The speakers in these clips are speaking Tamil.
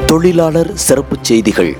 தொழிலாளர் சிறப்புச் செய்திகள்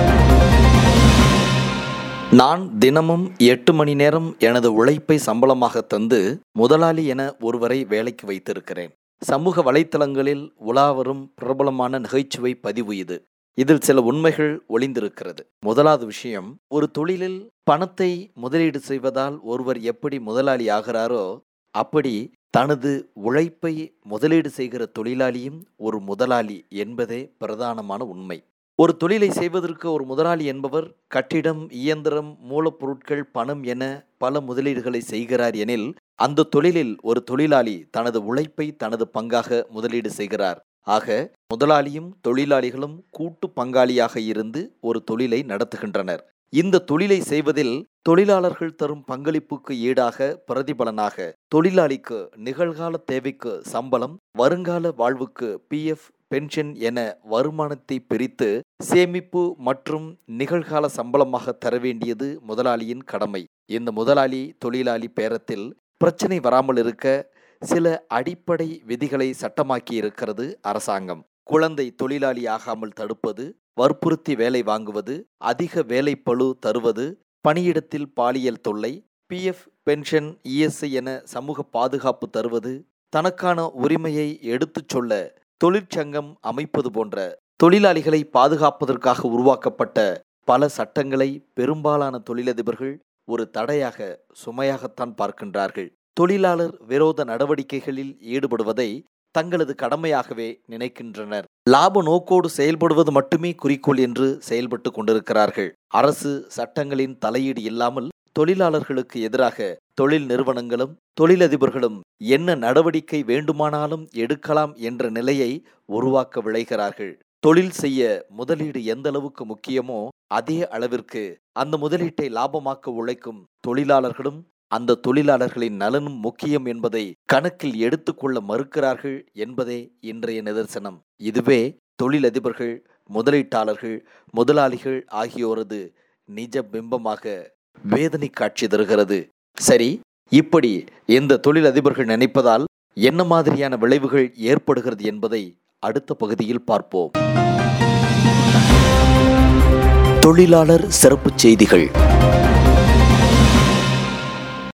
நான் தினமும் எட்டு மணி நேரம் எனது உழைப்பை சம்பளமாக தந்து முதலாளி என ஒருவரை வேலைக்கு வைத்திருக்கிறேன் சமூக வலைத்தளங்களில் உலாவரும் பிரபலமான நகைச்சுவை பதிவு இது இதில் சில உண்மைகள் ஒளிந்திருக்கிறது முதலாவது விஷயம் ஒரு தொழிலில் பணத்தை முதலீடு செய்வதால் ஒருவர் எப்படி முதலாளி ஆகிறாரோ அப்படி தனது உழைப்பை முதலீடு செய்கிற தொழிலாளியும் ஒரு முதலாளி என்பதே பிரதானமான உண்மை ஒரு தொழிலை செய்வதற்கு ஒரு முதலாளி என்பவர் கட்டிடம் இயந்திரம் மூலப்பொருட்கள் பணம் என பல முதலீடுகளை செய்கிறார் எனில் அந்த தொழிலில் ஒரு தொழிலாளி தனது உழைப்பை தனது பங்காக முதலீடு செய்கிறார் ஆக முதலாளியும் தொழிலாளிகளும் கூட்டு பங்காளியாக இருந்து ஒரு தொழிலை நடத்துகின்றனர் இந்த தொழிலை செய்வதில் தொழிலாளர்கள் தரும் பங்களிப்புக்கு ஈடாக பிரதிபலனாக தொழிலாளிக்கு நிகழ்கால தேவைக்கு சம்பளம் வருங்கால வாழ்வுக்கு பிஎஃப் பென்ஷன் என வருமானத்தை பிரித்து சேமிப்பு மற்றும் நிகழ்கால சம்பளமாக தர வேண்டியது முதலாளியின் கடமை இந்த முதலாளி தொழிலாளி பேரத்தில் பிரச்சனை வராமல் இருக்க சில அடிப்படை விதிகளை சட்டமாக்கி இருக்கிறது அரசாங்கம் குழந்தை தொழிலாளி ஆகாமல் தடுப்பது வற்புறுத்தி வேலை வாங்குவது அதிக வேலைப்பளு தருவது பணியிடத்தில் பாலியல் தொல்லை பிஎஃப் பென்ஷன் இஎஸ்ஐ என சமூக பாதுகாப்பு தருவது தனக்கான உரிமையை எடுத்துச் சொல்ல தொழிற்சங்கம் அமைப்பது போன்ற தொழிலாளிகளை பாதுகாப்பதற்காக உருவாக்கப்பட்ட பல சட்டங்களை பெரும்பாலான தொழிலதிபர்கள் ஒரு தடையாக சுமையாகத்தான் பார்க்கின்றார்கள் தொழிலாளர் விரோத நடவடிக்கைகளில் ஈடுபடுவதை தங்களது கடமையாகவே நினைக்கின்றனர் லாப நோக்கோடு செயல்படுவது மட்டுமே குறிக்கோள் என்று செயல்பட்டு கொண்டிருக்கிறார்கள் அரசு சட்டங்களின் தலையீடு இல்லாமல் தொழிலாளர்களுக்கு எதிராக தொழில் நிறுவனங்களும் தொழிலதிபர்களும் என்ன நடவடிக்கை வேண்டுமானாலும் எடுக்கலாம் என்ற நிலையை உருவாக்க விளைகிறார்கள் தொழில் செய்ய முதலீடு எந்த அளவுக்கு முக்கியமோ அதே அளவிற்கு அந்த முதலீட்டை லாபமாக்க உழைக்கும் தொழிலாளர்களும் அந்த தொழிலாளர்களின் நலனும் முக்கியம் என்பதை கணக்கில் எடுத்துக்கொள்ள மறுக்கிறார்கள் என்பதே இன்றைய நிதர்சனம் இதுவே தொழிலதிபர்கள் முதலீட்டாளர்கள் முதலாளிகள் ஆகியோரது நிஜ பிம்பமாக வேதனை காட்சி தருகிறது சரி இப்படி இந்த தொழிலதிபர்கள் நினைப்பதால் என்ன மாதிரியான விளைவுகள் ஏற்படுகிறது என்பதை அடுத்த பகுதியில் பார்ப்போம் தொழிலாளர் சிறப்புச் செய்திகள்